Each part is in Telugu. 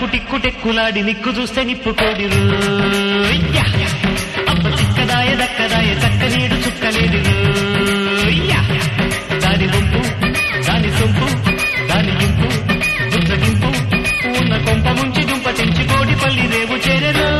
టిక్కు టెక్కులాడి నిక్కు చూస్తే నిప్పు కోడిరు యా! అబ్బ చిక్కదాయ దక్కదాయ చక్క నీడు చుక్కలేడు యా! దాని వంపు దాని సొంపు దాని ఇంపు దుర్గగింపు ఉన్న కొంప ముంచి దుంప తెంచి కోడిపల్లి రేవు చేరరు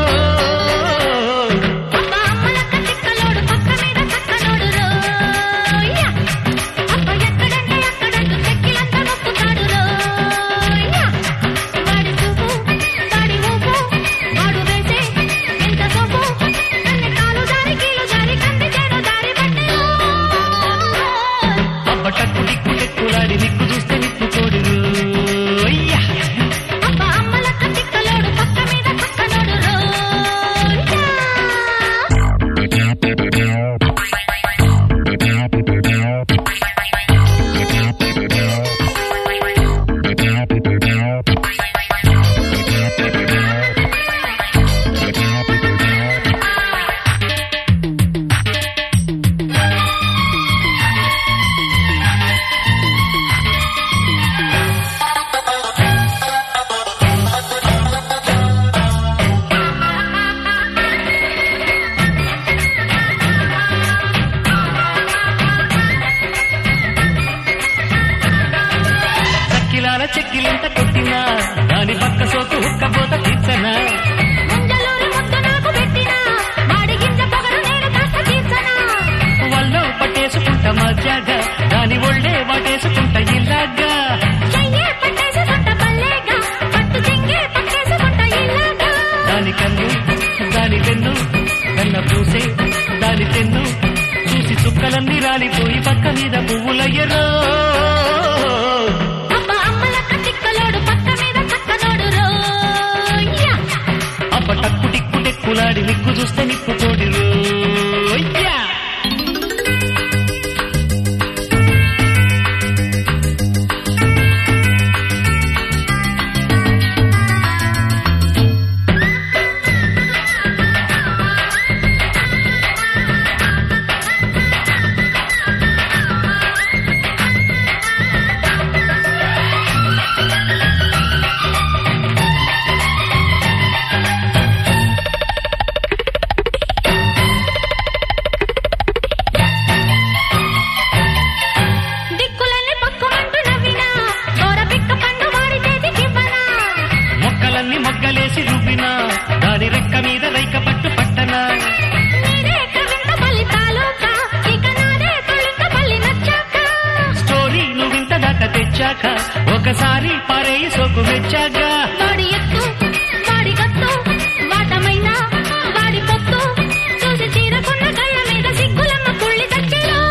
అబ్బ అమ్మలక్క తిక్కలోడు పక్క మీద చక్కనోడు రోయ్య అబ్బ ఎక్కడంటే అక్కడంటూ చెక్కిలంతా నొక్కుతాడు రోయ్య వాడి చూపు వాడి ఊపు వాడు వేసే ఎంత సోపు కన్నె కాలు దారి కీలు దారి కంది చేను దారి పట్టే అబ్బ టక్కు టిక్కు టెక్కులాడి నిక్కు చూస్తే నిప్పు కోడిరు యా! అబ్బ అమ్మలక్క తిక్కలోడు పక్క మీద చక్కనోడు రోయ్య చక్కిలాల చెక్కిలింత కొట్టినా దాని పక్క సోకు హుక్కపోత తీర్చనా ముంజలూరు ముద్దు నాకు పెట్టినా వాడి గింజ పొగరు నేను కాస్త తీర్చనా వల్లో పట్టేసుకుంట మజాగా దాని ఒళ్ళే వాటేసుకుంట ఇలాగా చెయ్యే పట్టేసి సొట్ట పల్లేగా పట్టు చెంగే పట్టేసుకుంటా ఇల్లాగా దాని కన్ను దాని వెన్ను కన్న పూసే దాని తెన్ను చూసి చుక్కలన్నీ రాలిపోయి పక్క మీద పువ్వులయ్యరో అబ్బ అమ్మలక్క తిక్కలోడు పక్క మీద చక్కనోడు రోయ్య అప్ప టక్కు టిక్కు టెక్కులాడి నిక్కు చూస్తే నిప్పు కోడిరు యా! దిక్కులన్నీ పక్కుమంటూ నవ్వినా దూర పిక్క పండు వాడి చేతికివ్వనా మొక్కలన్నీ మొగ్గలేసి రుబ్బినా దాని రెక్క మీద రైక పట్టు పట్టనా నీరే కవింత పల్లి తాలూకా ఇక నాదే తొలింత పల్లి నచ్చాక స్టోరీ నువ్వింత దాకా తెచ్చాక ఒకసారి పారేయి సోకు వెచ్చాగా వాడి ఎత్తు వాడి గత్తు వాటమైనా వాడి పొత్తు చూసి చీరకున్న కళ్ళ మీద సిగ్గులమ్మ కుళ్ళి తచ్చిలో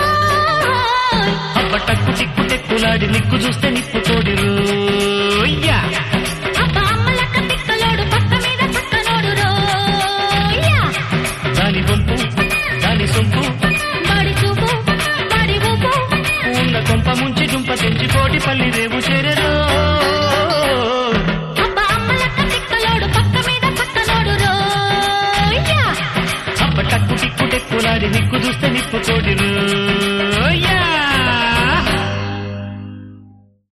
అబ్బ టక్కు టిక్కు టెక్కులాడి నిక్కు చూస్తే నిప్పు కోడిరు యా! అబ్బ అమ్మలక్క తిక్కలోడు పక్క మీద చక్కనోడు రోయ్య దాని వంపు దాని సొంపు వాడి చూపు వాడి ఊపు ఉన్న కొంప ముంచి దుంప తెంచి కోటిపల్లి రేవు చేరరు అబ్బ అమ్మలక్క తిక్కలోడు పక్క మీద చక్కనోడు రోయ్య అబ్బ టక్కు టిక్కు టెక్కులాడి నిక్కు చూస్తే నిప్పు కోడిరు